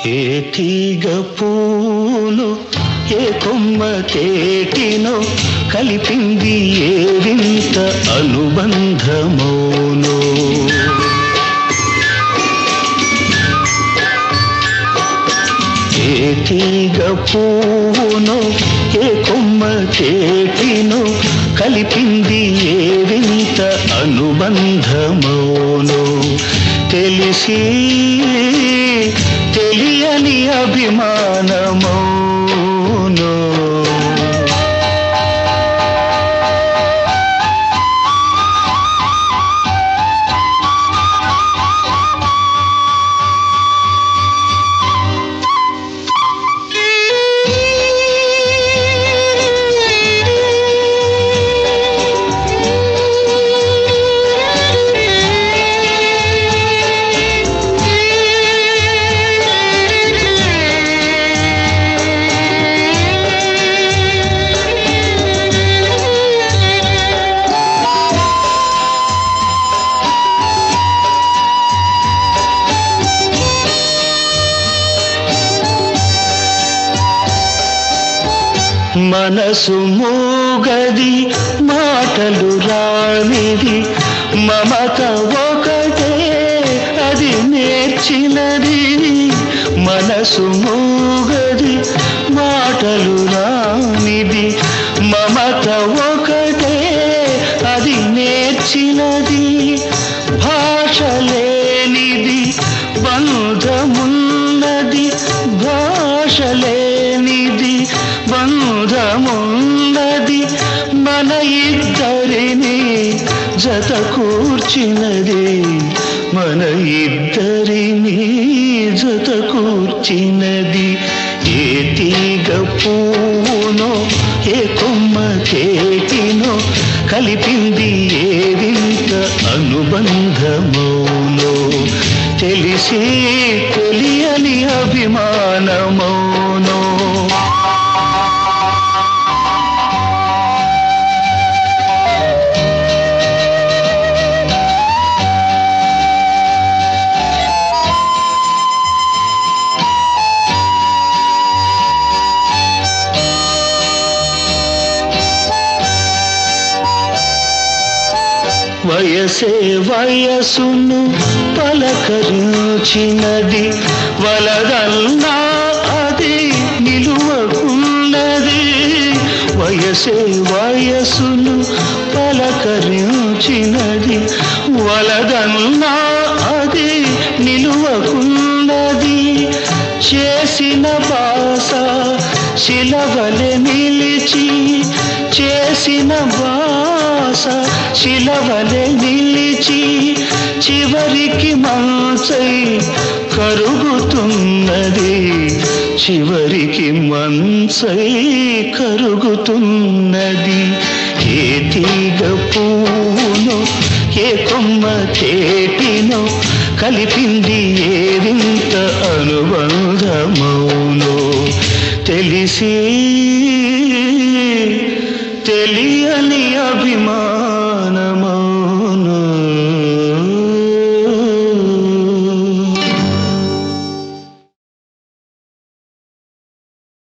ఏ తీగ పూను ఏ కొమ్మ తేటినో కలిపింది ఏ వింత అనుబంధమోనో ఏ తీగ పూను ఏ కొమ్మ తేటినో కలిపింది ఏ వింత అనుబంధమోనో తెలిసి తెలియని అభిమానమోనో మనసు మూగది మాటలు రానిది మమత ఒకటే అది నేర్చినది మనసు మూగది మాటలు రానిది మమత ఒకటే అది నేర్చినది భాష లేనిది బంధమున్నది భాష లేనిది బంధమున్నది మన ఇద్దరిని జత కూర్చినది మన ఇద్దరిని జత కూర్చినది ఏ తీగ పూనో ఏ కొమ్మ చేతినో కలిపింది ఏ వింత అనుబంధమౌనో తెలిసి తెలియని అభిమానమౌనో వయసే వయసును పలకరించినది వలదల్లా అది నిలువకున్నది వయసే వయసును పలకరించినది వలదల్లా అది నిలువకున్నది చేసిన బాస శిలవలె నిలిచి చేసిన బాస శిలవలె నిలిచి చివరికి మంచై కరుగుతున్నది చివరికి మంచై కరుగుతున్నది ఏ తీగ పూను ఏ కొమ్మ చేటినో కలిపింది ఏ వింత అనుబంధమౌనో తెలిసి తెలియని అభిమానం